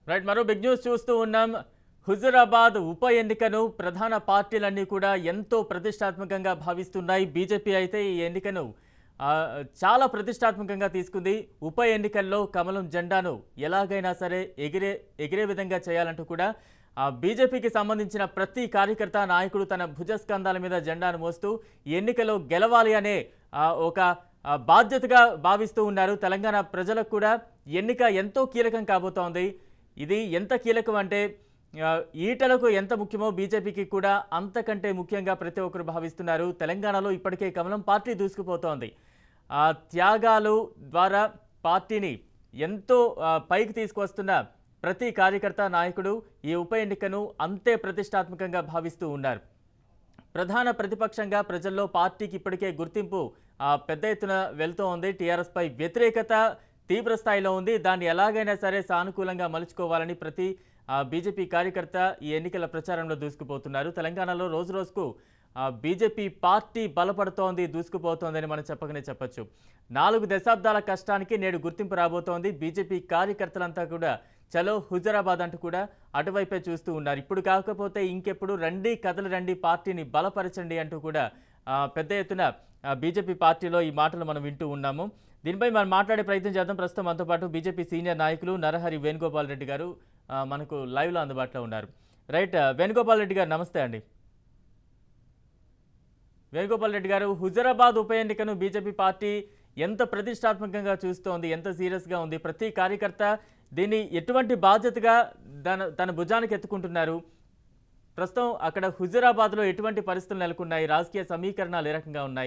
Right మరో big news చూస్తూ ఉన్నాం హుజురాబాద్ ఉప ఎన్నికను ప్రధాన పార్టీలన్నీ కూడా ఎంతో ప్రతిష్టాత్మకంగా భావిస్తున్నాయి బీజేపీ అయితే ఈ ఎన్నికను ఆ, చాలా ప్రతిష్టాత్మకంగా తీసుకుంది ఉప ఎన్నికల్లో కమలం జెండాను ఎలాగైనా సరే ఎగిరే ఎగిరే విధంగా చేయాలంటూ కూడా ఆ, బీజేపీకి సంబంధించిన ప్రతి కార్యకర్త నాయకుడు తన భుజస్కంధాల మీద జెండాను మోస్తూ ఈ ఎన్నికలో గెలవాలి అనే ఆ, ఒక ఆ, బాధ్యతగా భావిస్తూ ఉన్నారు తెలంగాణ ప్రజలకు కూడా ఎన్నిక ఎంతో కీలకం కాబోతోంది ఇది ఎంత కీలకం అంటే ఆ, ఈటలకు ఎంత ముఖ్యమో బీజేపీకి కూడా అంతకంటే ముఖ్యంగా ప్రతి ఒక్కరు భావిస్తున్నారు తెలంగాణలో ఇప్పటికే కమలం పార్టీ దూసుకుపోతోంది ఆ త్యాగాలు ద్వారా పార్టీని ఎంతో ఆ, పైకి తీసుకువస్తున్న ప్రతి కార్యకర్త నాయకుడు ఈ ఉప ఎన్నికను అంతే ప్రతిష్టాత్మకంగా భావిస్తూ ఉన్నారు ప్రధాన ప్రతిపక్షంగా ప్రజల్లో పార్టీకి ఇప్పటికే గుర్తింపు ఆ, పెద్ద ఎత్తున వెళ్తూ ఉంది టీఆర్ఎస్పై వ్యతిరేకత తీవ్ర స్థాయిలో ఉంది దాన్ని ఎలాగైనా సరే సానుకూలంగా మలుచుకోవాలని ప్రతి ఆ, బీజేపీ కార్యకర్త ఈ ఎన్నికల ప్రచారంలో దూసుకుపోతున్నారు తెలంగాణలో రోజు రోజుకు ఆ, బీజేపీ పార్టీ బలపడుతోంది దూసుకుపోతోందని మనం చెప్పకనే చెప్పొచ్చు నాలుగు దశాబ్దాల కష్టానికి నేడు గుర్తింపు రాబోతోంది బీజేపీ కార్యకర్తలంతా కూడా చలో హుజరాబాద్ అంటూ కూడా అటువైపే చూస్తూ ఉన్నారు ఇప్పుడు కాకపోతే ఇంకెప్పుడు రండి కథలు రండి పార్టీని బలపరచండి అంటూ కూడా ఆ, పెద్ద ఎత్తున ఆ, బీజేపీ పార్టీలో ఈ మాటలు మనం వింటూ ఉన్నాము దీనిపై మనం మాట్లాడే ప్రయత్నం చేద్దాం ప్రస్తుతం మనతో పాటు బీజేపీ సీనియర్ నాయకులు నరహరి వేణుగోపాల్ రెడ్డి గారు ఆ, మనకు లైవ్లో అందుబాటులో ఉన్నారు రైట్ ఆ, వేణుగోపాల్ రెడ్డి గారు నమస్తే అండి వేణుగోపాల్ రెడ్డి గారు హుజరాబాద్ ఉప ఎన్నికను బీజేపీ పార్టీ ఎంత ప్రతిష్టాత్మకంగా చూస్తోంది ఎంత సీరియస్గా ఉంది ప్రతి కార్యకర్త దీన్ని ఎటువంటి బాధ్యతగా తన తన భుజానికి ఎత్తుకుంటున్నారు ప్రస్తుతం అక్కడ హుజరాబాద్లో ఎటువంటి పరిస్థితులు నెలకొన్నాయి రాజకీయ సమీకరణాలు ఏ రకంగా ఉన్నాయి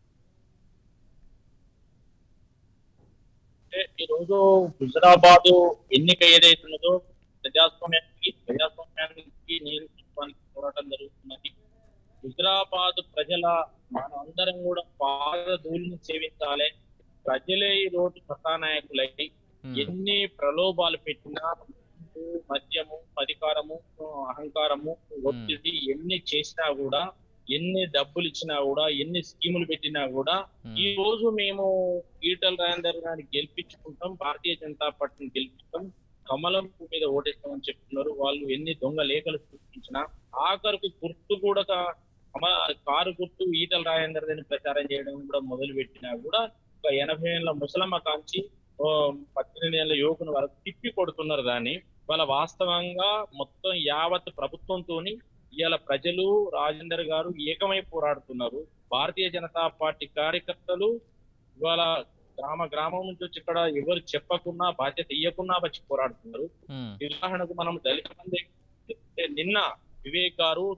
అంటే ఈ రోజు హుజరాబాద్ ఎన్నిక ఏదైతున్నదో ప్రజాస్వామ్యానికి ప్రజాస్వామ్యానికి నియంత్రించడానికి పోరాటం జరుగుతున్నది హుజరాబాద్ ప్రజల మన అందరం కూడా పాదధూలిని సేవించాలి ప్రజలే ఈ రోజు కథానాయకులై Hmm. ఎన్ని ప్రలోభాలు పెట్టినా మందు, మద్యము అధికారము అహంకారము ఒత్తిడి ఎన్ని చేసినా కూడా ఎన్ని డబ్బులు ఇచ్చినా కూడా ఎన్ని స్కీములు పెట్టినా కూడా Hmm. ఈ రోజు మేము ఈటల రాజేందర్ గారిని గెలిపించుకుంటాం భారతీయ జనతా పార్టీని గెలిపిస్తాం కమలం మీద ఓటేస్తామని చెప్తున్నారు వాళ్ళు ఎన్ని దొంగ లేఖలు సృష్టించినా ఆఖరికి గుర్తు కూడా కా- కమ- కారు గుర్తు ఈటల రాజేందర్ అని ప్రచారం చేయడం కూడా మొదలు పెట్టినా కూడా ఒక ఎనభై ఏళ్ళ ముసలమ్మ కాంచి ఓ పద్దెనిమిది ఏళ్ళ యువకుని వరకు తిప్పి కొడుతున్నారు దాన్ని వాళ్ళ వాస్తవంగా మొత్తం యావత్ ప్రభుత్వంతోని ఇవాళ ప్రజలు రాజేందర్ గారు ఏకమై పోరాడుతున్నారు భారతీయ జనతా పార్టీ కార్యకర్తలు ఇవాళ గ్రామ గ్రామం నుంచి వచ్చి ఇక్కడ ఎవరు చెప్పకున్నా బాధ్యత ఇయ్యకున్నా వచ్చి పోరాడుతున్నారు ఉమ్, ఉదాహరణకు మనం దళిత మంది నిన్న వివేక్ గారు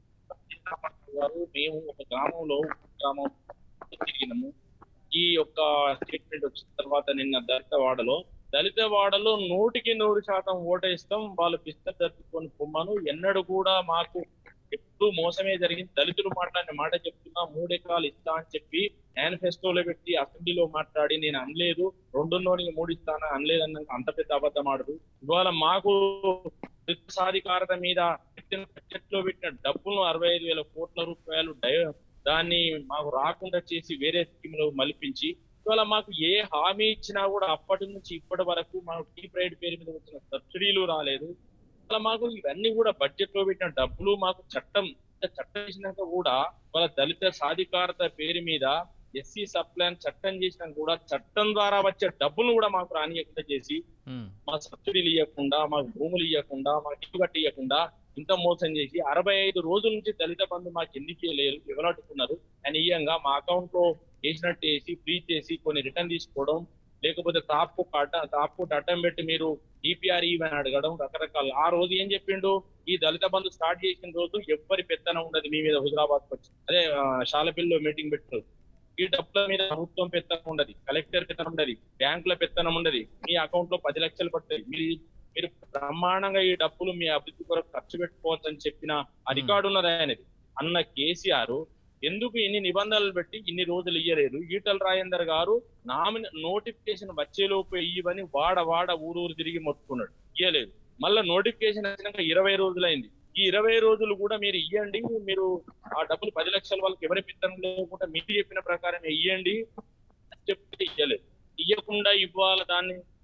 గారు మేము ఒక గ్రామంలో గ్రామం తిరిగినాము ఈ యొక్క స్టేట్మెంట్ వచ్చిన తర్వాత నిన్న దళిత వాడలో దళిత వాడలో నూటికి నూరు శాతం ఓటేస్తాం వాళ్ళు పిస్త జరుపుకొని పొమ్మను ఎన్నడూ కూడా మాకు ఎప్పుడు మోసమే జరిగింది దళితులు మాట్లాడిన మాట చెప్తున్నా మూడెకరాలు ఇస్తా అని చెప్పి మేనిఫెస్టోలో పెట్టి అసెంబ్లీలో మాట్లాడి నేను అనలేదు రెండున్నోనికి మూడు ఇస్తాను అనలేదన్నాక అంత పెద్ద అబద్ధం ఆడదు ఇవాళ మాకు దళిత సాధికారత మీద పెట్టిన బడ్జెట్ లో పెట్టిన డబ్బులను అరవై ఐదు వేల కోట్ల రూపాయలు డై దాన్ని మాకు రాకుండా చేసి వేరే స్కీమ్ లో మలిపించి ఇవాళ మాకు ఏ హామీ ఇచ్చినా కూడా అప్పటి నుంచి ఇప్పటి వరకు మాకు టీ ప్రైడ్ పేరు మీద వచ్చిన సబ్సిడీలు రాలేదు ఇవాళ మాకు ఇవన్నీ కూడా బడ్జెట్ లో పెట్టిన డబ్బులు మాకు చట్టం ఇంత చట్టం చేసినాక కూడా వాళ్ళ దళిత సాధికారత పేరు మీద ఎస్సీ సప్లాన్ చట్టం చేసినా కూడా చట్టం ద్వారా వచ్చే డబ్బులు కూడా మాకు రానియకుండా చేసి ఉమ్, మా సబ్సిడీలు ఇవ్వకుండా మాకు భూములు ఇవ్వకుండా మాకు ఇల్లు కట్టి ఇవ్వకుండా ఇంత మోసం చేసి అరవై ఐదు రోజుల నుంచి దళిత బంధు మాకు ఎందుకు ఇవ్వలేరు ఎవరట్టుకున్నారు అని ఇయ్యంగా మా అకౌంట్ లో వేసినట్టు వేసి ఫ్రీ చేసి కొన్ని రిటర్న్ తీసుకోవడం లేకపోతే తాపు అడ్డ తాపు అడ్డం పెట్టి మీరు డిపిఆర్ ఇవని అడగడం రకరకాల ఆ రోజు ఏం చెప్పిండు ఈ దళిత బంధు స్టార్ట్ చేసిన రోజు ఎవ్వరి పెత్తనం ఉండదు మీ మీద హుజరాబాద్ వచ్చి అదే ఆ, షాలపిల్లో మీటింగ్ పెట్టినారు ఈ డబ్బుల మీద ప్రభుత్వం పెత్తనం ఉండదు కలెక్టర్ పెత్తనం ఉండదు బ్యాంకుల పెత్తనం ఉండదు మీ అకౌంట్ లో పది లక్షలు పడతాయి మీరు మీరు బ్రహ్మాండంగా ఈ డబ్బులు మీ అభివృద్ధి కొరకు ఖర్చు పెట్టుకోవచ్చు అని చెప్పిన ఆ రికార్డు ఉన్నది ఆయనది అన్న కేసీఆర్ ఎందుకు ఇన్ని నిబంధనలు పెట్టి ఇన్ని రోజులు ఇయ్యలేదు ఈటల రాజేందర్ గారు నామిన నోటిఫికేషన్ వచ్చేలోపు ఇవ్వని వాడ వాడ ఊరూరు తిరిగి మొత్తుకున్నాడు ఇయ్యలేదు మళ్ళీ నోటిఫికేషన్ వచ్చినాక ఇరవై రోజులైంది ఈ ఇరవై రోజులు కూడా మీరు ఇయ్యండి మీరు ఆ డబ్బులు పది లక్షల వాళ్ళకి ఎవరి పిత్తనం లేకుండా మీరు చెప్పిన ప్రకారం ఇయ్యండి అని చెప్తే ఇయ్యలేదు ఇయ్యకుండా ఇవ్వాలి దాన్ని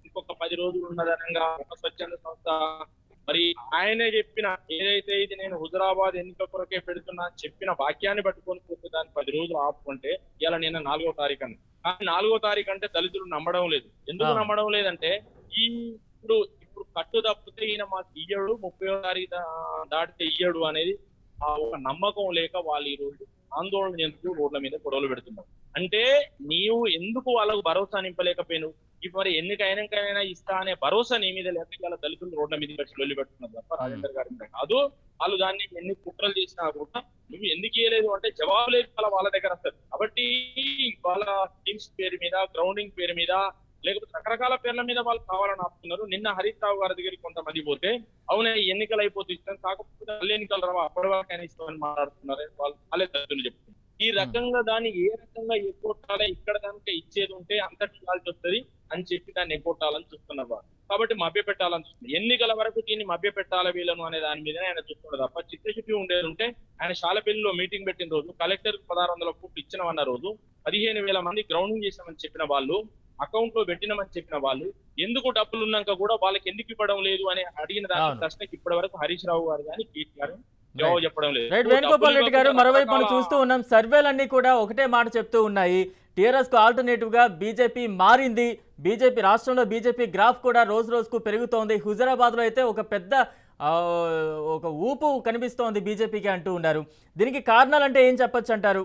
ఇంకొక పది రోజులు ఉన్నదనంగా ఒక స్వచ్ఛంద సంస్థ మరి ఆయనే చెప్పిన ఏదైతే ఇది నేను హుజరాబాద్ ఎన్నిక కొరకే పెడుతున్నా అని చెప్పిన వాక్యాన్ని పట్టుకొని పోతే దాన్ని పది రోజులు ఆపుకుంటే ఇలా నిన్న నాలుగో తారీఖు అని కానీ నాలుగో తారీఖు అంటే దళితులు నమ్మడం లేదు ఎందుకు అవును. నమ్మడం లేదంటే ఈ ఇప్పుడు ఇప్పుడు కట్టు తప్పితే ఈయన మాకు ఇయ్యడు ముప్పై తారీఖు దా- దాటితే ఇయ్యడు అనేది ఆ ఒక నమ్మకం లేక వాళ్ళు ఈ రోజు ఆందోళన చెందుతూ రోడ్ల మీద గొడవలు పెడుతున్నారు అంటే నీవు ఎందుకు వాళ్ళకు భరోసా నింపలేకపోయినావు ఇప్పుడు మరి ఎన్నికైనాకైనా ఇస్తా అనే భరోసా నీ మీద లేక ఇవాళ దళితులు రోడ్ల మీద వచ్చి లొల్లి పెడుతున్నారు తప్ప రాజేందర్ గారి మీద కాదు వాళ్ళు దాన్ని ఎన్ని కుట్రలు చేసినా కూడా నువ్వు ఎందుకు ఇయ్యలేదు అంటే జవాబు లేదు వాళ్ళ వాళ్ళ దగ్గర వస్తారు కాబట్టి వాళ్ళ టీమ్స్ పేరు మీద గ్రౌండింగ్ పేరు మీద లేకపోతే రకరకాల పేర్ల మీద వాళ్ళు కావాలని ఆపుతున్నారు నిన్న హరీష్ రావు గారి దగ్గరికి కొంతమంది పోతే అవునే ఈ ఎన్నికలు అయిపోతే ఇస్తాం కాకపోతే మళ్ళీ ఎన్నికలు రావా అప్పటి వరకు ఆయన ఇస్తామని మాట్లాడుతున్నారు వాళ్ళు వాళ్ళే దళితులు చెప్తున్నారు ఈ రకంగా దాన్ని ఏ రకంగా ఎగ్గొట్టాలి ఇక్కడ కనుక ఇచ్చేది ఉంటే అంతటి ఇవ్వాల్సి వస్తుంది అని చెప్పి దాన్ని ఎగ్గొట్టాలని చూస్తున్నారు వాళ్ళు. కాబట్టి మభ్య పెట్టాలని చూస్తున్నారు ఎన్నికల వరకు దీన్ని మభ్య పెట్టాలి వీళ్ళను అనే దాని మీదనే ఆయన చూస్తున్నారు తప్ప చిత్తశుద్ధి ఉండేది ఉంటే ఆయన శాలపల్లిలో మీటింగ్ పెట్టిన రోజు కలెక్టర్ పదహారు వందల కోట్లు ఇచ్చినవన్న రోజు పదిహేను వేల మంది గ్రౌండింగ్ చేసామని చెప్పిన వాళ్ళు అకౌంట్ లో పెట్టినామని చెప్పిన వాళ్ళు ఎందుకు డబ్బులు ఉన్నాక కూడా వాళ్ళకి ఎందుకు ఇవ్వడం లేదు అని అడిగిన దాని అవును. ప్రశ్నకి ఇప్పటి వరకు హరీష్ రావు గారు కానీ కేటీఆర్ జవాబు చెప్పడం లేదు రైట్ వేణుగోపాల్ రెడ్డి గారు డబ్బులు మరోవైపు మనం రకరకాల- చూస్తూ ఉన్నాం సర్వేలన్నీ కూడా ఒకటే మాట చెప్తూ ఉన్నాయి టీఆర్ఎస్ కు ఆల్టర్నేటివ్ గా బీజేపీ మారింది బీజేపీ రాష్ట్రంలో బీజేపీ గ్రాఫ్ కూడా రోజు రోజుకు పెరుగుతోంది హుజరాబాద్ లో అయితే ఒక పెద్ద ఆ, ఒక ఊపు కనిపిస్తోంది బీజేపీకి అంటూ ఉన్నారు దీనికి కారణాలు అంటే ఏం చెప్పొచ్చు అంటారు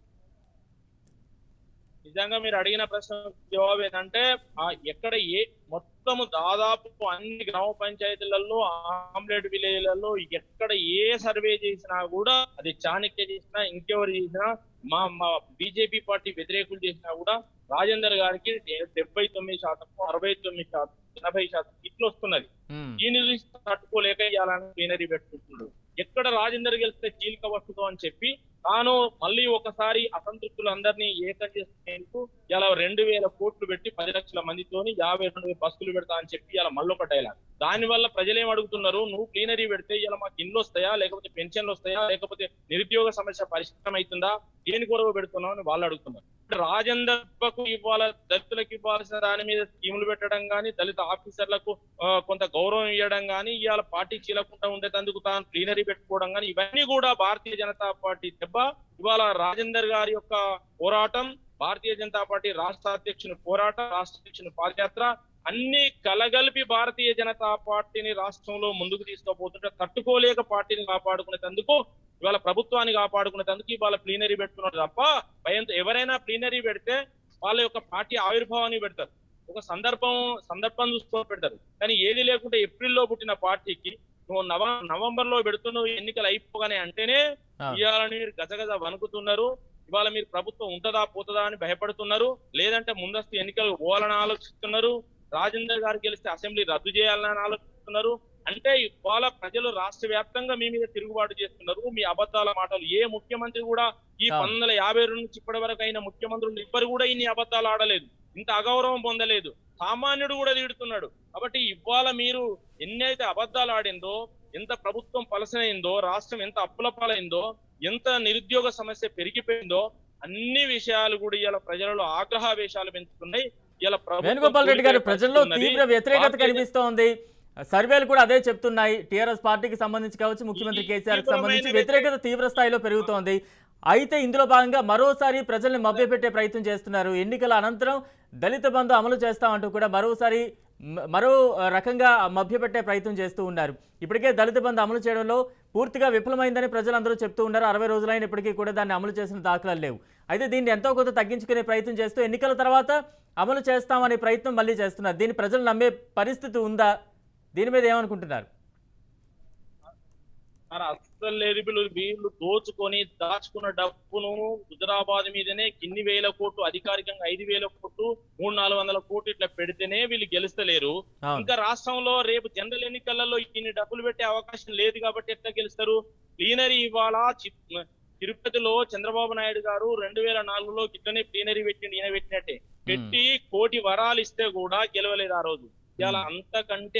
నిజంగా మీరు అడిగిన ప్రశ్న జవాబు ఏంటంటే ఆ ఎక్కడ ఏ మొత్తము దాదాపు అన్ని గ్రామ పంచాయతీలలో ఆమ్లెట్ విలేజ్లలో ఎక్కడ ఏ సర్వే చేసినా కూడా అది చాణక్య చేసినా ఇంకెవరు చేసినా మా మా బీజేపీ పార్టీ వ్యతిరేకులు చేసినా కూడా రాజేందర్ గారికి డెబ్బై తొమ్మిది శాతం అరవై తొమ్మిది శాతం ఎనభై శాతం ఇట్లా వస్తున్నది ఉమ్, దీన్ని చూసి తట్టుకోలేక ఇవ్వాలని ప్లీనరీ పెట్టుకుంటున్నాడు ఎక్కడ రాజేందర్ గెలిస్తే చీలిక వస్తుందో అని చెప్పి తాను మళ్ళీ ఒకసారి అసంతృప్తులందరినీ ఏకం చేసేందుకు ఇలా రెండు వేల కోట్లు పెట్టి పది లక్షల మందితోని యాభై రెండు వేల బస్సులు పెడతా అని చెప్పి ఇలా మళ్ళొక డైలాగ్ దాని వల్ల ప్రజలు ఏం అడుగుతున్నారు నువ్వు ప్లీనరీ పెడితే ఇలా మాకు ఇండ్లు వస్తాయా లేకపోతే పెన్షన్లు వస్తాయా లేకపోతే నిరుద్యోగ సమస్య పరిష్కారం అవుతుందా దేని కొరకు పెడుతున్నావు అని వాళ్ళు అడుగుతున్నారు రాజేందర్కు ఇవ్వాల దళితులకు ఇవ్వాల్సిన దాని మీద స్కీములు పెట్టడం కానీ దళిత ఆఫీసర్లకు ఆ, కొంత గౌరవం ఇవ్వడం కానీ ఇవాళ పార్టీ చీలకుండా ఉండేటందుకు తాను ప్లీనరీ పెట్టుకోవడం కానీ ఇవన్నీ కూడా భారతీయ జనతా పార్టీ దెబ్బ ఇవాళ రాజేందర్ గారి యొక్క పోరాటం భారతీయ జనతా పార్టీ రాష్ట్ర అధ్యక్షుని పోరాటం రాష్ట్ర అధ్యక్షుని పాదయాత్ర అన్ని కలగలిపి భారతీయ జనతా పార్టీని రాష్ట్రంలో ముందుకు తీసుకుపోతుంటే తట్టుకోలేక పార్టీని కాపాడుకునేందుకు ఇవాళ ప్రభుత్వాన్ని కాపాడుకునేందుకు ఇవాళ ప్లీనరీ పెట్టుకున్నారు తప్ప భయంతో ఎవరైనా ప్లీనరీ పెడితే వాళ్ళ యొక్క పార్టీ ఆవిర్భావాన్ని పెడతారు ఒక సందర్భం సందర్భం చూసుకొని పెడతారు కానీ ఏది లేకుంటే ఏప్రిల్లో పుట్టిన పార్టీకి నువ్వు నవ నవంబర్ లో పెడుతున్నావు ఎన్నికలు అయిపోగానే అంటేనే ఆ. ఇవాళని మీరు గజగజ వణుకుతున్నారు ఇవాళ మీరు ప్రభుత్వం ఉంటదా పోతుందా అని భయపడుతున్నారు లేదంటే ముందస్తు ఎన్నికలు పోవాలని ఆలోచిస్తున్నారు రాజేందర్ గారు గెలిస్తే అసెంబ్లీ రద్దు చేయాలని ఆలోచిస్తున్నారు అంటే ఇవాళ ప్రజలు రాష్ట్ర వ్యాప్తంగా మీ మీద తిరుగుబాటు చేస్తున్నారు మీ అబద్ధాల మాటలు ఏ ముఖ్యమంత్రి కూడా ఈ అవును. పంతొమ్మిది వందల యాభై రెండు నుంచి ఇప్పటి వరకు అయిన ముఖ్యమంత్రులు ఇద్దరు కూడా ఇన్ని అబద్ధాలు ఆడలేదు ఇంత అగౌరవం పొందలేదు సామాన్యుడు కూడా తీడుతున్నాడు కాబట్టి ఇవాళ మీరు ఎన్నైతే అబద్ధాలు ఆడిందో ఎంత ప్రభుత్వం పలసనైందో రాష్ట్రం ఎంత అప్పుల పాలైందో ఎంత నిరుద్యోగ సమస్య పెరిగిపోయిందో అన్ని విషయాలు కూడా ఇలా ప్రజలలో ఆగ్రహావేశాలు పెంచుతున్నాయి ఇలా వేణుగోపాల్ రెడ్డి గారు ప్రజల్లో తీవ్ర వ్యతిరేకత కనిపిస్తోంది సర్వేలు కూడా అదే చెప్తున్నాయి టీఆర్ఎస్ పార్టీకి సంబంధించి కావచ్చు ముఖ్యమంత్రి ఈ కేసీఆర్ కి సంబంధించి తీవ్రమైన వ్యతిరేకత తీవ్ర స్థాయిలో పెరుగుతోంది అయితే ఇందులో భాగంగా మరోసారి ప్రజల్ని మభ్యపెట్టే ప్రయత్నం చేస్తున్నారు ఎన్నికల అనంతరం దళిత బంధు అమలు చేస్తామంటూ కూడా మరోసారి మ- మరో రకంగా మభ్యపెట్టే ప్రయత్నం చేస్తూ ఉన్నారు ఇప్పటికే దళిత బంధు అమలు చేయడంలో పూర్తిగా విఫలమైందని ప్రజలందరూ చెప్తూ ఉన్నారు అరవై రోజులైనప్పటికీ కూడా దాన్ని అమలు చేసిన దాఖలాలు లేవు అయితే దీన్ని ఎంతో కొంత తగ్గించుకునే ప్రయత్నం చేస్తూ ఎన్నికల తర్వాత అమలు చేస్తామనే ప్రయత్నం మళ్ళీ చేస్తున్నారు దీన్ని ప్రజలు నమ్మే పరిస్థితి ఉందా దీని మీద ఏమనుకుంటున్నారు మరి అస్సలు లేదు వీళ్ళు వీళ్ళు దోచుకొని దాచుకున్న డబ్బును హుజరాబాద్ మీదనే కిన్ని వేల కోట్లు అధికారికంగా ఐదు వేల కోట్లు మూడు నాలుగు వందల కోట్లు ఇట్లా పెడితేనే వీళ్ళు గెలుస్తలేరు అవును ఇంకా రాష్ట్రంలో రేపు జనరల్ ఎన్నికలలో ఇన్ని డబ్బులు పెట్టే అవకాశం లేదు కాబట్టి ఎట్లా గెలుస్తారు ప్లీనరీ ఇవాళ చి- తిరుపతిలో చంద్రబాబు నాయుడు గారు రెండు వేల నాలుగులో గిట్లనే ప్లీనరీ పెట్టిండు ఈయన పెట్టినట్టే పెట్టి కోటి వరాలు ఇస్తే కూడా గెలవలేదు ఆ రోజు ఇలా అంతకంటే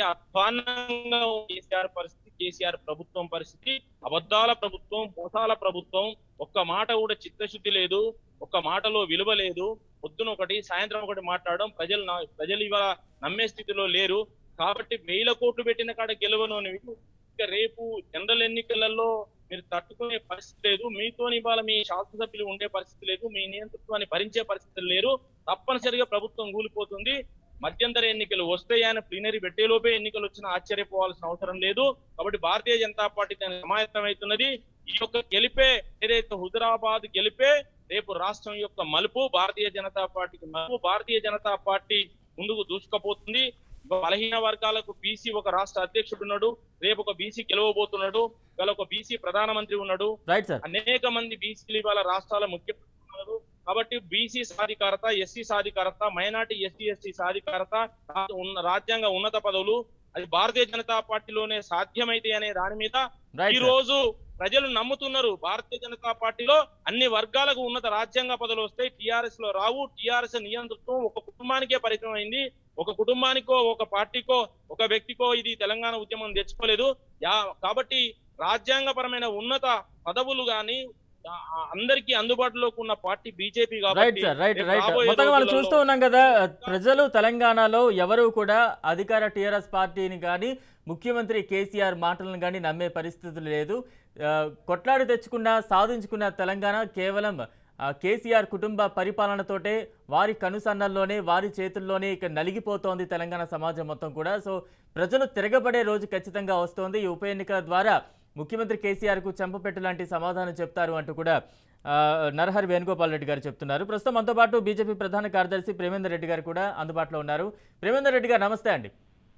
అధ్వానంగా ఉంది కేసీఆర్ పరిస్థితి కేసీఆర్ ప్రభుత్వం పరిస్థితి అబద్ధాల ప్రభుత్వం మోసాల ప్రభుత్వం ఒక్క మాట కూడా చిత్తశుద్ధి లేదు ఒక్క మాటలో విలువ లేదు పొద్దున ఒకటి సాయంత్రం ఒకటి మాట్లాడడం ప్రజలు నా- ప్రజలు ఇవాళ నమ్మే స్థితిలో లేరు కాబట్టి వేల కోట్లు పెట్టిన కాడ గెలవనోనివి ఇక రేపు జనరల్ ఎన్నికలలో మీరు తట్టుకునే పరిస్థితి లేదు మీతో ఇవాళ మీ శాసనసభ్యులు ఉండే పరిస్థితి లేదు మీ నియంతృత్వాన్ని భరించే పరిస్థితులు లేరు తప్పనిసరిగా ప్రభుత్వం కూలిపోతుంది మధ్యంతర ఎన్నికలు వస్తాయని ప్లీనరీ పెట్టేలోపే ఎన్నికలు వచ్చినా ఆశ్చర్యపోవాల్సిన అవసరం లేదు కాబట్టి భారతీయ జనతా పార్టీ దానికి సమాయత్తమవుతున్నది ఈ యొక్క గెలిపే ఏదైతే హుజరాబాద్ గెలిపే రేపు రాష్ట్రం యొక్క మలుపు భారతీయ జనతా పార్టీకి మలుపు భారతీయ జనతా పార్టీ ముందుకు దూసుకుపోతుంది బలహీన వర్గాలకు బీసీ ఒక రాష్ట్ర అధ్యక్షుడు ఉన్నాడు రేపు ఒక బీసీ గెలవబోతున్నాడు ఇవాళ ఒక బీసీ ప్రధానమంత్రి ఉన్నాడు రైట్ సార్ అనేక మంది బీసీలు ఇవాళ రాష్ట్రాల ముఖ్యమంత్రులు ఉన్నారు కాబట్టి బీసీ సాధికారత ఎస్సీ సాధికారత మైనార్టీ ఎస్సీ ఎస్టీ సాధికారత రా- ఉన్న రాజ్యాంగ ఉన్నత పదవులు అది భారతీయ జనతా పార్టీలోనే సాధ్యమైతే అనే దాని మీద ఈ రైట్ సార్. రోజు ప్రజలు నమ్ముతున్నారు భారతీయ జనతా పార్టీలో అన్ని వర్గాలకు ఉన్నత రాజ్యాంగ పదవులు వస్తాయి టిఆర్ఎస్ లో రావు టిఆర్ఎస్ నియంతృత్వం ఒక కుటుంబానికే పరిచయం అయింది ఒక కుటుంబానికో ఒక పార్టీకో ఒక వ్యక్తికో ఇది తెలంగాణ ఉద్యమం తెచ్చుకోలేదు యా- కాబట్టి రాజ్యాంగపరమైన ఉన్నత పదవులు గాని ఆ- ఆ అందరికీ అందుబాటులోకి ఉన్న పార్టీ బీజేపీ రైట్ కాబట్టి సార్ రైట్ రేపు రైట్ రాబోయే మొత్తంగా మనం రోజులలో- చూస్తూ ఉన్నాం కదా ప్రజలు తెలంగాణలో ఎవరు కూడా అధికార టీఆర్ఎస్ పార్టీని కానీ ముఖ్యమంత్రి కేసీఆర్ మాటలను కానీ నమ్మే పరిస్థితులు లేదు ఆ, కొట్లాడి తెచ్చుకున్న సాధించుకున్న తెలంగాణ కేవలం ఆ, కేసీఆర్ కుటుంబ పరిపాలనతోటే వారి కనుసన్నల్లోనే వారి చేతుల్లోనే ఇక నలిగిపోతోంది తెలంగాణ సమాజం మొత్తం కూడా సో ప్రజలు తిరగబడే రోజు ఖచ్చితంగా వస్తోంది ఈ ఉప ఎన్నికల ద్వారా ముఖ్యమంత్రి కేసీఆర్కు చెంపపెట్టు లాంటి సమాధానం చెప్తారు అంటూ కూడా ఆ, నరహరి వేణుగోపాల్ రెడ్డి గారు చెప్తున్నారు ప్రస్తుతం మనతో పాటు బీజేపీ ప్రధాన కార్యదర్శి ప్రేమేందర్ రెడ్డి గారు కూడా అందుబాటులో ఉన్నారు ప్రేమేందర్ రెడ్డి గారు నమస్తే అండి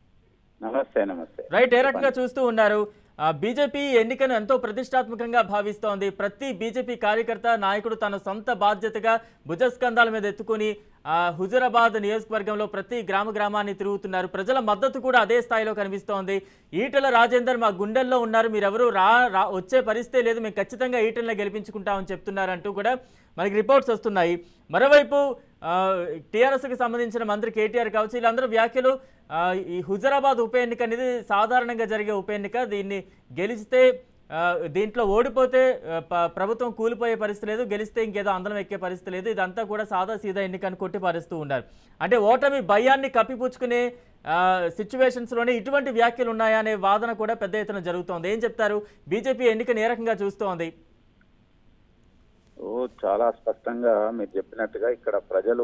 నమస్తే నమస్తే రైట్ ఏ రకంగా చూస్తూ ఉన్నారు ఆ, బీజేపీ ఎన్నికను ఎంతో ప్రతిష్టాత్మకంగా భావిస్తోంది ప్రతి బీజేపీ కార్యకర్త నాయకుడు తన సొంత బాధ్యతగా భుజస్కంధాల మీద ఎత్తుకొని ఆ, హుజురాబాద్ నియోజకవర్గంలో ప్రతి గ్రామ గ్రామాన్ని తిరుగుతున్నారు ప్రజల మద్దతు కూడా అదే స్థాయిలో కనిపిస్తోంది ఈటెల రాజేందర్ మా గుండెల్లో ఉన్నారు మీరెవరు రా రా వచ్చే పరిస్థితే లేదు మేము ఖచ్చితంగా ఈటెలను గెలిపించుకుంటామని చెప్తున్నారంటూ కూడా మనకి రిపోర్ట్స్ వస్తున్నాయి మరోవైపు టీఆర్ఎస్కి సంబంధించిన మంత్రి కేటీఆర్ కావచ్చు వీళ్ళందరూ వ్యాఖ్యలు ఆ, ఈ హుజరాబాద్ ఉప ఎన్నిక అనేది సాధారణంగా జరిగే ఉప ఎన్నిక దీన్ని గెలిస్తే ఆ, దీంట్లో ఓడిపోతే ఆ, ప- ప్రభుత్వం కూలిపోయే పరిస్థితి లేదు గెలిస్తే ఇంకేదో అందరం ఎక్కే పరిస్థితి లేదు ఇదంతా కూడా సాదా సీదా ఎన్నికని కొట్టిపారుస్తూ ఉన్నారు అంటే ఓటమి భయాన్ని కప్పిపుచ్చుకునే సిచ్యువేషన్స్లోనే ఇటువంటి వ్యాఖ్యలు ఉన్నాయా అనే వాదన కూడా పెద్ద ఎత్తున జరుగుతోంది ఏం చెప్తారు బీజేపీ ఎన్నికను ఏ రకంగా చూస్తోంది ఓ చాలా స్పష్టంగా మీరు చెప్పినట్టుగా ఇక్కడ ప్రజలు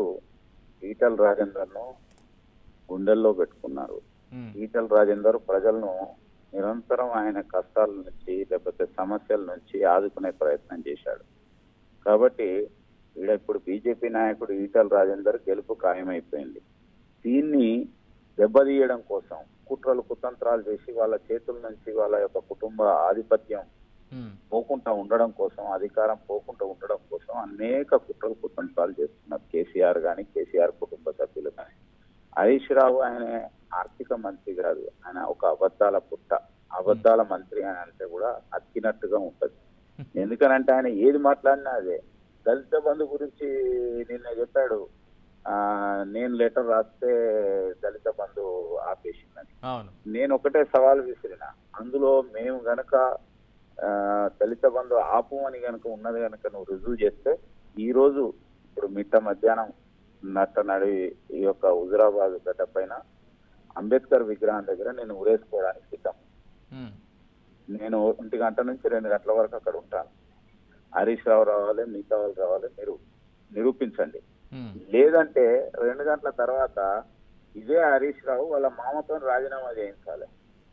ఈటల రాజేందర్ను గుండెల్లో పెట్టుకున్నారు ఉమ్, ఈటల రాజేందర్ ప్రజలను నిరంతరం ఆయన కష్టాల నుంచి లేకపోతే సమస్యల నుంచి ఆదుకునే ప్రయత్నం చేశాడు కాబట్టి ఈడ ఇప్పుడు బీజేపీ నాయకుడు ఈటల రాజేందర్ గెలుపు ఖాయమైపోయింది దీన్ని దెబ్బతీయడం కోసం కుట్రలు కుతంత్రాలు చేసి వాళ్ళ చేతుల నుంచి వాళ్ళ యొక్క కుటుంబ ఆధిపత్యం ఉమ్, పోకుండా ఉండడం కోసం అధికారం పోకుండా ఉండడం కోసం అనేక కుట్రలు కుతంత్రాలు చేస్తున్నారు కేసీఆర్ కానీ కేసీఆర్ కుటుంబ సభ్యులు కానీ హరీష్ రావు ఆయన ఆర్థిక మంత్రి కాదు ఆయన ఒక అబద్ధాల పుట్ట అబద్ధాల మంత్రి అని అంటే కూడా అతికినట్టుగా ఉంటది ఎందుకనంటే ఆయన ఏది మాట్లాడినా అదే దళిత బంధు గురించి నిన్న చెప్పాడు ఆ నేను లెటర్ రాస్తే దళిత బంధు ఆపేసిందని అవును నేను ఒకటే సవాల్ విసిరిన అందులో మేము గనక ఆ, దళిత బంధు ఆపు అని గనక ఉన్నది గనక నువ్వు రుజువు చేస్తే ఈ రోజు ఇప్పుడు మిట్ట మధ్యాహ్నం నట్ట నడి ఈ యొక్క హుజురాబాద్ గడ్డ పైన అంబేద్కర్ విగ్రహం దగ్గర నేను ఊరేసుకోవడానికి సిద్ధం ఉమ్, నేను ఒంటి గంట నుంచి రెండు గంటల వరకు అక్కడ ఉంటాను హరీష్ రావు రావాలి మిగతా వాళ్ళు రావాలి మీరు నిరూపించండి ఉమ్, లేదంటే రెండు గంటల తర్వాత ఇదే హరీష్ రావు వాళ్ళ మామతో రాజీనామా చేయించాలి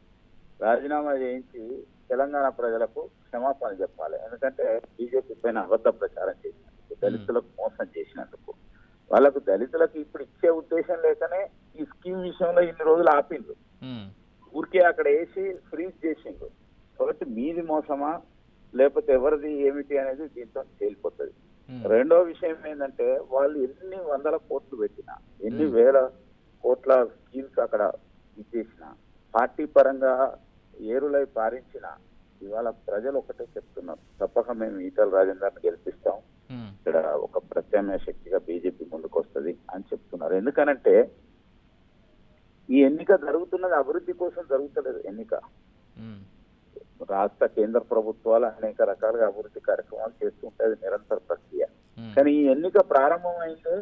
రాజీనామా చేయించి తెలంగాణ ప్రజలకు క్షమాపణ చెప్పాలి ఎందుకంటే బీజేపీ పైన అబద్ధ ప్రచారం చేసినందుకు దళితులకు మోసం చేసినందుకు వాళ్ళకు దళితులకు ఇప్పుడు ఇచ్చే ఉద్దేశం లేకనే ఈ స్కీమ్ విషయంలో ఇన్ని రోజులు ఆపిండ్రు ఉమ్, ఊరికే అక్కడ వేసి ఫ్రీజ్ చేసిండ్రు కాబట్టి మీది మోసమా లేకపోతే ఎవరిది ఏమిటి అనేది దీంతో తేలిపోతుంది ఉమ్, రెండో విషయం ఏంటంటే వాళ్ళు ఎన్ని వందల కోట్లు పెట్టినా ఎన్ని Hmm. వేల కోట్ల స్కీమ్స్ అక్కడ ఇచ్చేసిన పార్టీ పరంగా ఏరులై పారించిన ఇవాళ ప్రజలు ఒకటే చెప్తున్నారు తప్పక మేము ఈటల రాజేందర్ని గెలిపిస్తాం ఉమ్, ఇక్కడ ఒక ప్రత్యామ్నాయ శక్తిగా బీజేపీ ముందుకు వస్తుంది అని చెప్తున్నారు ఎందుకనంటే ఈ ఎన్నిక జరుగుతున్నది అభివృద్ధి కోసం జరుగుతలేదు ఎన్నిక ఉమ్, రాష్ట్ర కేంద్ర ప్రభుత్వాలు అనేక రకాలుగా అభివృద్ధి కార్యక్రమాలు చేస్తుంటే అది నిరంతర ప్రక్రియ ఉమ్, కానీ ఈ ఎన్నిక ప్రారంభమైందే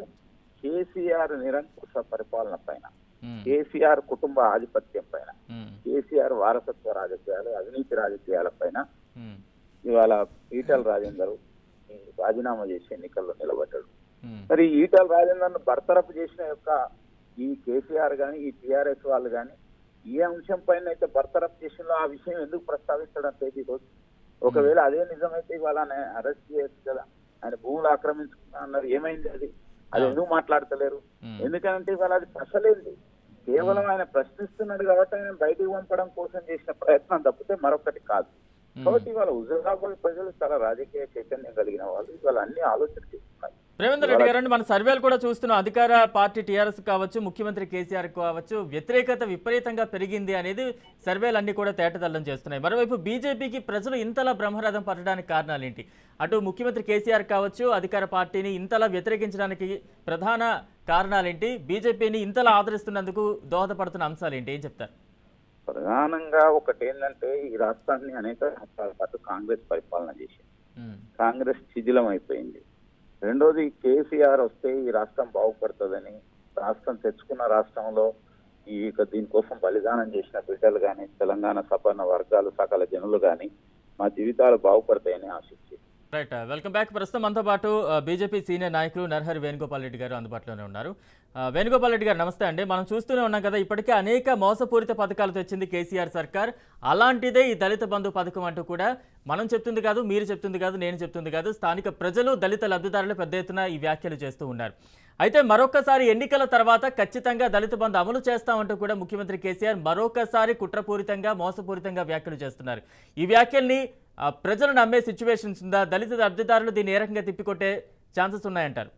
కేసీఆర్ నిరంకుశ పరిపాలన పైన ఉమ్, కేసీఆర్ కుటుంబ ఆధిపత్యం పైన ఉమ్, కేసీఆర్ వారసత్వ రాజకీయాలు అవినీతి రాజకీయాల పైన ఉమ్, ఇవాళ ఈటల రాజేందర్ ఈ రాజీనామా చేసి ఎన్నికల్లో నిలబడ్డాడు ఉమ్, మరి ఈటల రాజేందర్ ను బర్తరఫ్ చేసిన యొక్క ఈ కేసీఆర్ గాని ఈ టిఆర్ఎస్ వాళ్ళు గాని ఏ అంశం పైన అయితే బర్తరఫ్ చేసిందో ఆ విషయం ఎందుకు ప్రస్తావించడం లేదు ఈరోజు ఒకవేళ అదే నిజమైతే ఇవాళ ఆయన అరెస్ట్ చేయొచ్చు కదా ఆయన భూములు ఆక్రమించుకున్నా అన్నారు ఏమైంది అది అది ఎందుకు మాట్లాడతలేరు ఉమ్. ఎందుకంటే ఇవాళ అది ప్రశ్నలేదు కేవలం ఆయన ప్రశ్నిస్తున్నాడు కాబట్టి ఆయన బయటికి పంపడం కోసం చేసిన ప్రయత్నం తప్పితే మరొకటి కాదు కాబట్టి ఇవాళ హుజరాబాద్ ప్రజలు చాలా రాజకీయ చైతన్యం కలిగిన వాళ్ళు ఇవాళ అన్ని ఆలోచన చేస్తున్నారు ప్రేమేందర్ రెడ్డి గారు మన సర్వేలు కూడా చూస్తున్నాం అధికార పార్టీ టీఆర్ఎస్ కావచ్చు ముఖ్యమంత్రి కేసీఆర్ కావచ్చు వ్యతిరేకత విపరీతంగా పెరిగింది అనేది సర్వేలు అన్ని కూడా తేటతల్లం చేస్తున్నాయి మరోవైపు బీజేపీకి ప్రజలు ఇంతలా బ్రహ్మరథం పట్టడానికి కారణాలు ఏంటి అటు ముఖ్యమంత్రి కేసీఆర్ కావచ్చు అధికార పార్టీని ఇంతలా వ్యతిరేకించడానికి ప్రధాన కారణాలేంటి బీజేపీని ఇంతలా ఆదరిస్తున్నందుకు దోహదపడుతున్న అంశాలు ఏంటి ఏం చెప్తారు ప్రధానంగా ఒకటి ఏంటంటే ఈ రాష్ట్రాన్ని అనేక సంవత్సరాల పాటు కాంగ్రెస్ పరిపాలన చేసింది ఉమ్, కాంగ్రెస్ శిథిలం అయిపోయింది రెండోది కేసీఆర్ వస్తే ఈ రాష్ట్రం బాగుపడుతుందని రాష్ట్రం తెచ్చుకున్న రాష్ట్రంలో ఈ యొక్క దీనికోసం బలిదానం చేసిన బిడ్డలు కానీ తెలంగాణ సపర్ణ వర్గాలు సకల జనులు కానీ మా జీవితాలు బాగుపడతాయని ఆశించి రైట్ వెల్కమ్ బ్యాక్ ప్రస్తుతం మనతో పాటు ఆ, బీజేపీ సీనియర్ నాయకులు నరహరి వేణుగోపాల్ రెడ్డి గారు అందుబాటులోనే ఉన్నారు ఆ, వేణుగోపాల్ రెడ్డి గారు నమస్తే అండి మనం చూస్తూనే ఉన్నాం కదా ఇప్పటికే అనేక మోసపూరిత పథకాలు తెచ్చింది కేసీఆర్ సర్కార్ అలాంటిదే ఈ దళిత బంధు పథకం అంటూ కూడా మనం చెప్తుంది కాదు మీరు చెప్తుంది కాదు నేను చెప్తుంది కాదు స్థానిక ప్రజలు దళిత లబ్ధిదారులు పెద్ద ఎత్తున ఈ వ్యాఖ్యలు చేస్తూ ఉన్నారు అయితే మరొకసారి ఎన్నికల తర్వాత ఖచ్చితంగా దళిత బంధు అమలు చేస్తామంటూ కూడా ముఖ్యమంత్రి కేసీఆర్ మరొకసారి కుట్రపూరితంగా మోసపూరితంగా వ్యాఖ్యలు చేస్తున్నారు ఈ వ్యాఖ్యల్ని ఆ, ప్రజలు నమ్మే సిచ్యువేషన్స్ ఉందా దళిత లబ్ధిదారులు దీన్ని ఏ రకంగా తిప్పికొట్టే ఛాన్సెస్ ఉన్నాయంటారు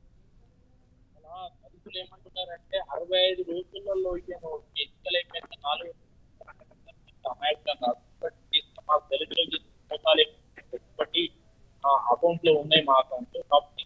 అలా దళితులు ఏమంటున్నారంటే అరవై ఐదు రోజులలో ఇదేమో ఎన్నికలు అయిపోయిన నాలుగు అమాయకంగా కాదు. ఇప్పటికీ మా దళితులకి మోసాలు ఒకటి అకౌంట్ లో ఉన్నాయి మా అకౌంట్ కాబట్టి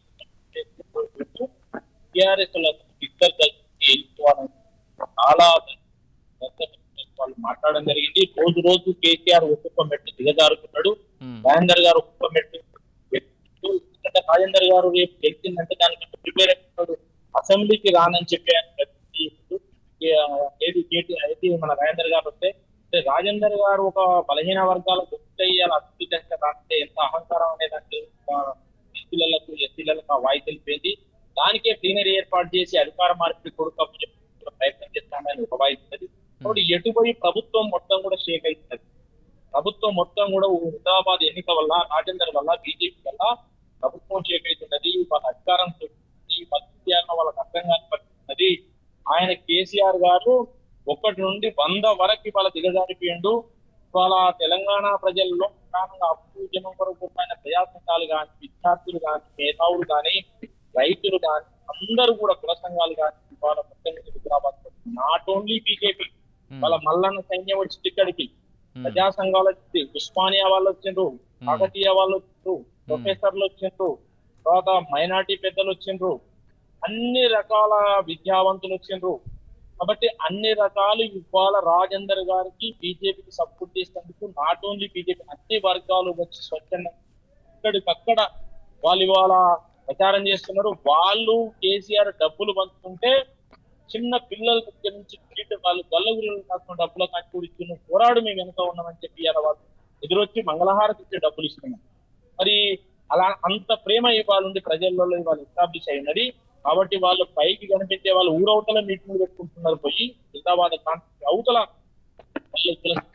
టిఆర్ఎస్ ఇద్దరు కలిసి వెళ్ళిపోవాలని చాలా వాళ్ళు మాట్లాడడం జరిగింది రోజు రోజు కేసీఆర్ ఒక్కొక్క మెట్టు దిగజారుతున్నాడు ఉమ్, రాజేందర్ గారు ఒక్కొక్క మెట్టు ఎక్కుతూ, ఎందుకంటే రాజేందర్ గారు రేపు గెలిచిందంటే దానికి ప్రిపేర్ అయిపోతాడు అసెంబ్లీకి రానని చెప్పి ఆయన ప్రతి ఇప్పుడు, ఏ- ఏది కేటీ అయితే మన రాజేందర్ గారు వస్తే అంటే రాజేందర్ గారు ఒక బలహీన వర్గాలకు వస్తే ఇలా అభివృద్ధి చేస్తే రాస్తే ఎంత అహంకారం అనేది ఎస్సీలకు ఎస్సీలకు ఆ వాయిస్ తెలిపేది దానికే ప్లీనరీ ఏర్పాటు చేసి అధికార మార్పిడి కొడుకు అప్పు చెప్పి ప్రయత్నం చేస్తామని ఒక వాయిస్ ఉన్నది కాబట్టి ఎటుపోయి ప్రభుత్వం మొత్తం కూడా షేక్ అవుతుంది ప్రభుత్వం మొత్తం కూడా హుజరాబాద్ ఎన్నిక వల్ల రాజేందర్ వల్ల బీజేపీ వల్ల ప్రభుత్వం చేపడుతున్నది వాళ్ళ అధికారం చేపడుతున్నది, వాళ్ళ విద్యార్థులు వాళ్ళకి అర్థం కాని పరిస్థితున్నది ఆయన కేసీఆర్ గారు ఒకటి నుండి వంద వరకు వాళ్ళ దిగజారిపోయిండు వాళ్ళ తెలంగాణ ప్రజల్లో ప్రధానంగా అప్పు జనం కొరకు ఆయన ప్రజా సంఘాలు కానీ విద్యార్థులు కానీ మేధావులు కానీ రైతులు కానీ అందరూ కూడా కుల సంఘాలు కానీ వాళ్ళ మొత్తం Huzurabad not only BJP um, వాళ్ళ మల్లన్న సైన్యం వచ్చింది ఇక్కడికి ఉమ్, ప్రజా సంఘాలు వచ్చింది ఉస్మానియా వాళ్ళు వచ్చిండ్రు కాకతీయ వాళ్ళు వచ్చిండ్రు ప్రొఫెసర్లు వచ్చిండ్రు తర్వాత మైనార్టీ పెద్దలు వచ్చిండ్రు అన్ని రకాల విద్యావంతులు వచ్చిండ్రు కాబట్టి అన్ని రకాలు ఇవాళ రాజేందర్ గారికి బీజేపీకి సపోర్ట్ చేసినందుకు నాట్ ఓన్లీ బీజేపీ అన్ని వర్గాలు వచ్చి స్వచ్ఛందంగా ఇక్కడికక్కడ వాళ్ళు ఇవాళ ప్రచారం చేస్తున్నారు వాళ్ళు కేసీఆర్ డబ్బులు పంచుకుంటే చిన్న పిల్లల దగ్గర నుంచి చీట వాళ్ళు గల్లగులు కాకుండా డబ్బుల కట్టుకుని ఇచ్చిన పోరాడు మేము వెనుక ఉన్నామని చెప్పి ఇవాళ వాళ్ళు ఎదురొచ్చి మంగళహారతి ఇచ్చే డబ్బులు ఇస్తున్నాం మరి అలా అంత ప్రేమ ఇవాళ ఉంది ప్రజల్లో ఇవాళ ఎస్టాబ్లిష్ అయి ఉన్నది కాబట్టి వాళ్ళు పైకి కనిపించే వాళ్ళు ఊరవతల మీటింగ్ పెట్టుకుంటున్నారు పోయి హైదరాబాద్ కాన్స్టిట్యూషన్ అవతల వాళ్ళు తెలుసు.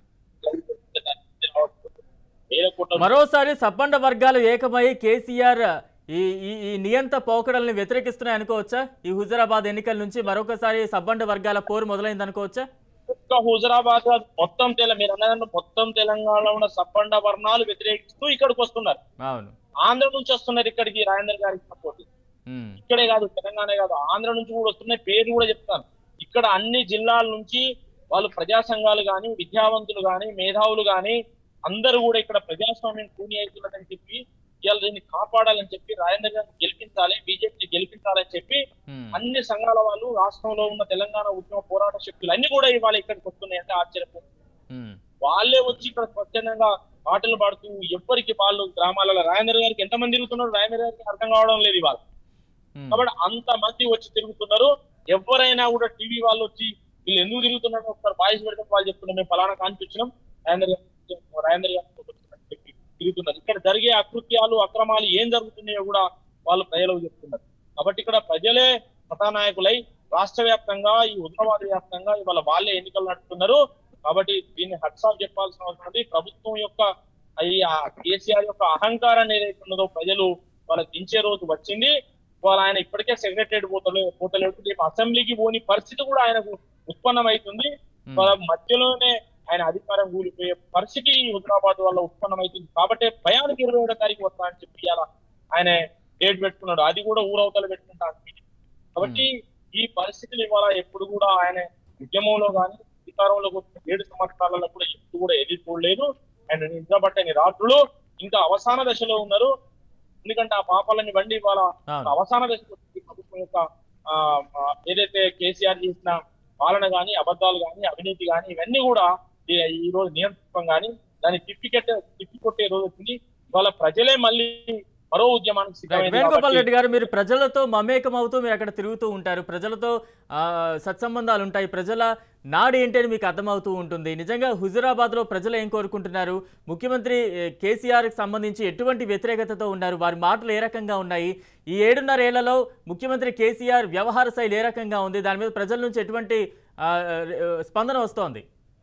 వేల కోట్ల మరోసారి సబ్బండ వర్గాలు ఏకమై కేసీఆర్ ఈ ఈ ఈ నియంత పోకడల్ని వ్యతిరేకిస్తున్నాయి అనుకోవచ్చా ఈ హుజరాబాద్ ఎన్నికల నుంచి మరొకసారి సబ్బండ వర్గాల పోరు మొదలైంది అనుకోవచ్చా ఒక్క హుజరాబాద్ కాదు, మొత్తం తెల మీరు అన్నదాన్ని మొత్తం తెలంగాణలో ఉన్న సబ్బండ వర్ణాలు వ్యతిరేకిస్తూ ఇక్కడికి వస్తున్నారు అవును ఆంధ్ర నుంచి వస్తున్నారు ఇక్కడికి రాజేందర్ గారికి సపోర్ట్ ఉమ్, ఇక్కడే కాదు తెలంగాణ కాదు ఆంధ్ర నుంచి కూడా వస్తున్నాయి పేర్లు కూడా చెప్తాను ఇక్కడ అన్ని జిల్లాల నుంచి వాళ్ళు ప్రజా సంఘాలు కానీ విద్యావంతులు కానీ మేధావులు కానీ అందరూ కూడా ఇక్కడ ప్రజాస్వామ్యం కూని అవుతున్నదని చెప్పి ఇవాళ దీన్ని కాపాడాలని చెప్పి రాజేంద్ర గారిని గెలిపించాలి బీజేపీని గెలిపించాలని చెప్పి ఉమ్, అన్ని సంఘాల వాళ్ళు రాష్ట్రంలో ఉన్న తెలంగాణ ఉద్యమ పోరాట శక్తులు అన్ని కూడా ఇవాళ ఇక్కడికి వస్తున్నాయి అంటే ఆశ్చర్యపో ఉమ్. వాళ్ళే వచ్చి ఇక్కడ స్వచ్ఛందంగా పాటలు పాడుతూ ఎవ్వరికి వాళ్ళు గ్రామాలలో రాజేంద్ర గారికి ఎంతమంది తిరుగుతున్నారు రాజేంద్ర గారికి అర్థం కావడం లేదు ఇవాళ ఉమ్, కాబట్టి అంత మంది వచ్చి తిరుగుతున్నారు ఎవరైనా కూడా టీవీ వాళ్ళు వచ్చి వీళ్ళు ఎందుకు తిరుగుతున్నారు ఒకసారి వాయిస్ పెడితే వాళ్ళు చెప్తున్నారు మేము ఫలానా కానికి వచ్చినాం రాజేంద్ర గారు రాజేంద్ర గారు చెప్పి తిరుగుతున్నారు ఇక్కడ జరిగే అకృత్యాలు అక్రమాలు ఏం జరుగుతున్నాయో కూడా వాళ్ళు ప్రజలకు చెప్తున్నారు కాబట్టి ఇక్కడ ప్రజలే కథానాయకులై రాష్ట్ర వ్యాప్తంగా ఈ ఉగ్రవాద వ్యాప్తంగా ఇవాళ వాళ్ళే ఎన్నికలు నడుపుతున్నారు కాబట్టి దీన్ని హట్సాఫ్ చెప్పాల్సిన అవసరం ఉంది ప్రభుత్వం యొక్క ఈ ఆ కేసీఆర్ యొక్క అహంకారాన్ని ఏదైతే ఉన్నదో ప్రజలు వాళ్ళ దించే రోజు వచ్చింది వాళ్ళ ఆయన ఇప్పటికే సెక్రటరేట్ పోతలే పోతలేడు రేపు అసెంబ్లీకి పోని పరిస్థితి కూడా ఆయనకు ఉత్పన్నమవుతుంది ఉమ్. వాళ్ళ మధ్యలోనే ఆయన అధికారం కూలిపోయే పరిస్థితి హుజరాబాద్ వల్ల ఉత్పన్నమవుతుంది కాబట్టి భయానికి ఇరవై ఏడో తారీఖు వస్తా అని చెప్పి ఇలా ఆయన డేట్ పెట్టుకున్నాడు అది కూడా ఊరవతలు పెట్టుకుంటా కాబట్టి ఈ పరిస్థితులు ఇవాళ ఎప్పుడు కూడా ఆయన ఉద్యమంలో కానీ అధికారంలోకి వచ్చిన ఏడు సంవత్సరాలలో కూడా ఎప్పుడు కూడా ఎదురు చూడలేదు ఆయన నిద్రపట్టని రాత్రులు ఇంకా అవసాన దశలో ఉన్నారు ఎందుకంటే ఆ పాపాలని బండి ఇవాళ అవును. అవసాన దశలో ఉంది. ప్రభుత్వం యొక్క ఆ, ఆ, ఏదైతే కేసీఆర్ చేసిన పాలన గాని అబద్ధాలు గాని అవినీతి గాని ఇవన్నీ కూడా ఈ- ఈ రోజు నియంత్రణ గాని దాన్ని తిప్పికెట్టే తిప్పి కొట్టే రోజు వచ్చింది ఇవాళ ప్రజలే మళ్ళీ మరో ఉద్యమానికి రైట్. సిద్ధమైంది వేణుగోపాల్ కాబట్టి రెడ్డి గారు మీరు ప్రజలతో మమేకం అవుతూ మీరు అక్కడ తిరుగుతూ ఉంటారు ప్రజలతో ఆ, సత్సంబంధాలు ఉంటాయి ప్రజల నాడు ఏంటి అని మీకు అర్థమవుతూ ఉంటుంది నిజంగా హుజురాబాద్లో ప్రజలు ఏం కోరుకుంటున్నారు ముఖ్యమంత్రి ఏ, కేసీఆర్కి సంబంధించి ఎటువంటి వ్యతిరేకతతో ఉన్నారు వారి మాటలు ఏ రకంగా ఉన్నాయి ఈ ఏడున్నర ఏళ్లలో ముఖ్యమంత్రి కేసీఆర్ వ్యవహార శైలి ఏ రకంగా ఉంది దాని మీద ప్రజల నుంచి ఎటువంటి ఆ, ఆ, స్పందన వస్తోంది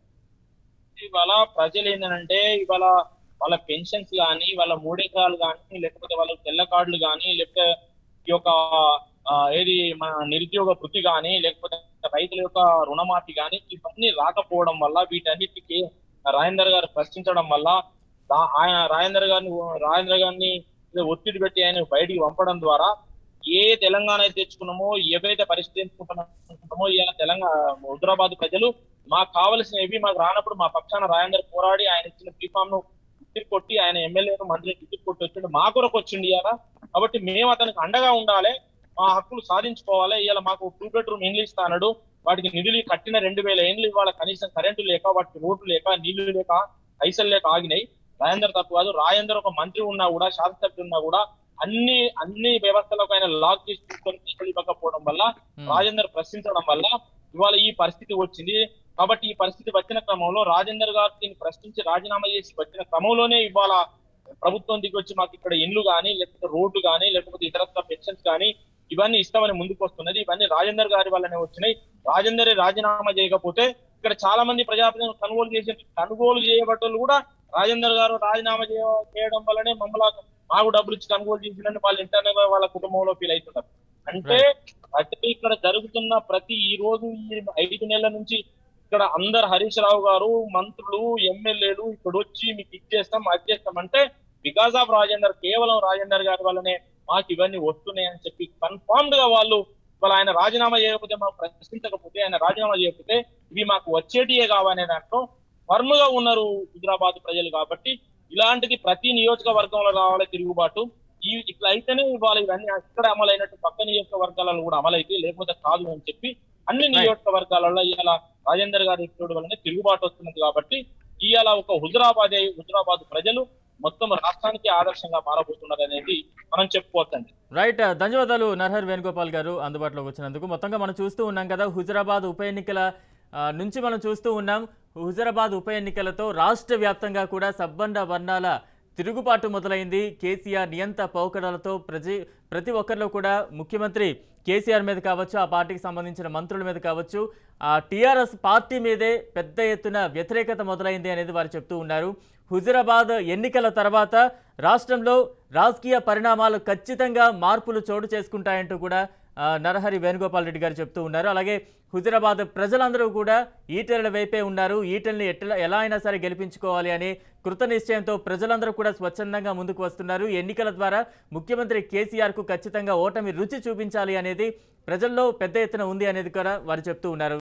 ఇవాళ ప్రజలు ఏంటంటే ఇవాళ వాళ్ళ పెన్షన్స్ కానీ వాళ్ళ మూడెకరాలు కానీ లేకపోతే వాళ్ళ తెల్ల కార్డులు కానీ లేకపోతే ఈ యొక్క ఆ, ఏది మన నిరుద్యోగ వృత్తి కానీ లేకపోతే రైతుల యొక్క రుణమాఫీ కానీ ఇవన్నీ రాకపోవడం వల్ల వీటన్నిటికీ రాజేందర్ గారు ప్రశ్నించడం వల్ల రా- ఆయన రాజేందర్ గారిని రాజేంద్ర గారిని ఒత్తిడి పెట్టి ఆయన బయటికి పంపడం ద్వారా ఏ తెలంగాణ అయితే తెచ్చుకున్నామో ఏవైతే పరిస్థితి ఎంచుకుంటున్నామో ఇవాళ తెలంగాణ హైదరాబాద్ ప్రజలు మాకు కావలసినవి మాకు రానప్పుడు మా పక్షాన రాజేందర్ పోరాడి ఆయన ఇచ్చిన బీఫామ్ ను విసిరి కొట్టి ఆయన ఎమ్మెల్యేను మంత్రిని విసిరి కొట్టి వచ్చిండు మా కొరకు వచ్చిండు ఇవాళ కాబట్టి మేము అతనికి అండగా ఉండాలి మా హక్కులు సాధించుకోవాలి ఇవాళ మాకు టూ బెడ్రూమ్ ఇండ్లు ఇస్తానడు వాటికి నిధులు కట్టిన రెండు వేల ఏండ్లు ఇవాళ కనీసం కరెంటు లేక వాటికి రోడ్లు లేక నీళ్లు లేక పైసలు లేక ఆగినాయి రాజేందర్ తప్పు కాదు రాజేందర్ ఒక మంత్రి ఉన్నా కూడా శాసనసభ్యులు ఉన్నా కూడా అన్ని అన్ని వ్యవస్థలకు ఆయన లాక్ చేసి తీసుకొని తీసుకొని ఇవ్వకపోవడం వల్ల Hmm. రాజేందర్ ప్రశ్నించడం వల్ల ఇవాళ ఈ పరిస్థితి వచ్చింది కాబట్టి ఈ పరిస్థితి వచ్చిన క్రమంలో రాజేందర్ గారు దీన్ని ప్రశ్నించి రాజీనామా చేసి వచ్చిన క్రమంలోనే ఇవాళ ప్రభుత్వం దిగి వచ్చి మాకు ఇక్కడ ఇండ్లు కానీ లేకపోతే రోడ్లు కానీ లేకపోతే ఇతరత్ర పెన్షన్స్ కానీ ఇవన్నీ ఇస్తామని ముందుకు వస్తున్నది ఇవన్నీ రాజేందర్ గారి వల్లనే వచ్చినాయి రాజేందర్ రాజీనామా చేయకపోతే ఇక్కడ చాలా మంది ప్రజాప్రతినిధులు కొనుగోలు చేసే కొనుగోలు చేయబట్టలు కూడా రాజేందర్ గారు రాజీనామా చేయ- చేయడం వల్లనే మమ్మల్ని మాకు డబ్బులు ఇచ్చి కొనుగోలు చేసినని వాళ్ళ ఇంటర్నల్ వాళ్ళ కుటుంబంలో ఫీల్ అవుతున్నారు అంటే ప్రతి ఇక్కడ జరుగుతున్న ప్రతి ఈ రోజు ఈ ఐదు నెలల నుంచి ఇక్కడ అందరు హరీష్ రావు గారు మంత్రులు ఎమ్మెల్యేలు ఇక్కడ వచ్చి మీకు ఇచ్చేస్తాం అది చేస్తాం అంటే బికాస్ ఆఫ్ రాజేందర్ కేవలం రాజేందర్ గారి వల్లనే మాకు ఇవన్నీ వస్తున్నాయి అని చెప్పి కన్ఫర్మ్డ్ గా వాళ్ళు వాళ్ళ ఆయన రాజీనామా చేయకపోతే మాకు ప్రశ్నించకపోతే ఆయన రాజీనామా చేయకపోతే ఇవి మాకు వచ్చేటియే కావనే దాంట్లో ఫర్మ్ గా ఉన్నారు హైదరాబాద్ ప్రజలు కాబట్టి ఇలాంటిది ప్రతి నియోజకవర్గంలో రావాలి తిరుగుబాటు ఈ ఇట్లా అయితేనే ఇవాళ ఇవన్నీ అక్కడ అమలైనట్టు పక్క నియోజకవర్గాలలో కూడా అమలైతే లేకపోతే కాదు అని చెప్పి అన్ని నియోజకవర్గాలలో ఇవాళ రాజేందర్ గారి ఎప్పుడు వల్లనే తిరుగుబాటు వస్తున్నది కాబట్టి ఇవాళ ఒక హుజరాబాద్ హుజరాబాద్ ప్రజలు మొత్తం రాష్ట్రానికి ఆదర్శంగా మారబోతున్నారు అనేది మనం చెప్పుకోవచ్చండి రైట్ ధన్యవాదాలు నరహర్ వేణుగోపాల్ గారు అందుబాటులోకి వచ్చినందుకు మొత్తంగా మనం చూస్తూ ఉన్నాం కదా హుజరాబాద్ ఉప ఎన్నికల ఆ, నుంచి మనం చూస్తూ ఉన్నాం హుజరాబాద్ ఉప ఎన్నికలతో రాష్ట్ర వ్యాప్తంగా కూడా సబ్బండ వర్ణాల తిరుగుబాటు మొదలైంది కేసీఆర్ నియంత పోకడలతో ప్రతి ప్రతి ఒక్కరిలో కూడా ముఖ్యమంత్రి కేసీఆర్ మీద కావచ్చు ఆ పార్టీకి సంబంధించిన మంత్రుల మీద కావచ్చు ఆ టీఆర్ఎస్ పార్టీ మీదే పెద్ద ఎత్తున వ్యతిరేకత మొదలైంది అనేది వారు చెప్తూ ఉన్నారు హుజురాబాద్ ఎన్నికల తర్వాత రాష్ట్రంలో రాజకీయ పరిణామాలు ఖచ్చితంగా మార్పులు చోటు చేసుకుంటాయంటూ కూడా ఆ, నరహరి వేణుగోపాల్ రెడ్డి గారు చెప్తూ ఉన్నారు అలాగే హుజురాబాద్ ప్రజలందరూ కూడా ఈటెల వైపే ఉన్నారు ఈటెల్ని ఎట్లా ఎలా అయినా సరే గెలిపించుకోవాలి అని కృత నిశ్చయంతో ప్రజలందరూ కూడా స్వచ్ఛందంగా ముందుకు వస్తున్నారు ఎన్నికల ద్వారా ముఖ్యమంత్రి కేసీఆర్కు ఖచ్చితంగా ఓటమి రుచి చూపించాలి అనేది ప్రజల్లో పెద్ద ఎత్తున ఉంది అనేది కూడా వారు చెప్తూ ఉన్నారు